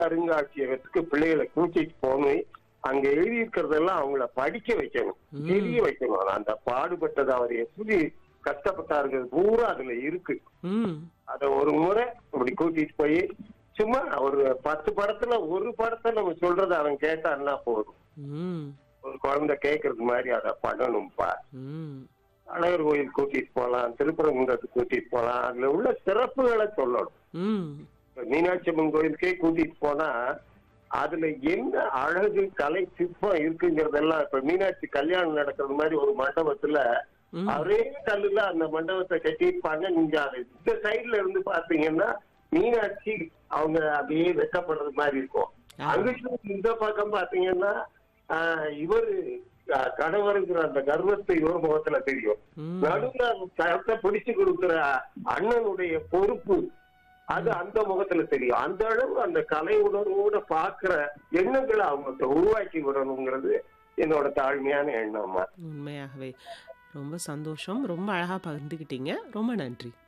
அருங்காட்சியகத்துக்கு பிள்ளைகளை கூட்டிட்டு போகணும் அங்க எழுதி இருக்கிறதெல்லாம் அவங்கள படிக்க வைக்கணும் ம். தெரிய வைக்கணும் அந்த பாடுபட்டது அவர் எப்படி கஷ்டப்பட்டாருங்கிறது பூரா அதுல இருக்கு ம் அத ஒரு முறை இப்படி கூட்டிட்டு போய் சும்மா ஒரு பத்து படத்துல ஒரு படத்தை நம்ம சொல்றத அவன் கேட்டான்னா போதும் ம் ஒரு குழந்தை கேட்கறது மாதிரி அதை பண்ணணும்ப்பா ம் அழகர் கோயில் கூட்டிட்டு போலாம் திருப்பரங்குன்றத்துக்கு கூட்டிட்டு போலாம் அதுல உள்ள சிறப்புகளை சொல்லணும் ம் இப்ப மீனாட்சி அம்மன் கோயிலுக்கே கூட்டிட்டு போனா அதுல என்ன அழகு கலை சிற்பம் இருக்குங்கிறதெல்லாம் இப்ப மீனாட்சி கல்யாணம் நடக்கிறது மாதிரி ஒரு மண்டபத்துல ம். ஒரே கல்லுல அந்த மண்டபத்தை கட்டியிருப்பாங்க நீங்க அது இந்த சைடுல இருந்து பாத்தீங்கன்னா மீனாட்சி அவங்க அப்படியே வெட்டப்படுறது மாதிரி இருக்கும் ஆ. அங்கிட்டு இந்த பக்கம் பாத்தீங்கன்னா ஆஹ், இவரு ஆஹ், கணவருங்கிற அந்த கர்வத்தை இவர் முகத்துல தெரியும் ம். நடுவுல அந்த கருத்தை பிடிச்சு கொடுக்கிற அண்ணனுடைய பொறுப்பு அது அந்த முகத்துல தெரியும் அந்த அளவு அந்த கலை உணர்வோட பாக்குற எண்ணங்களை அவங்கள்ட்ட உருவாக்கி விடணுங்கிறது என்னோட தாழ்மையான எண்ணம்மா உண்மையாகவே ரொம்ப சந்தோஷம் ரொம்ப அழகா பகிர்ந்துக்கிட்டீங்க ரொம்ப நன்றி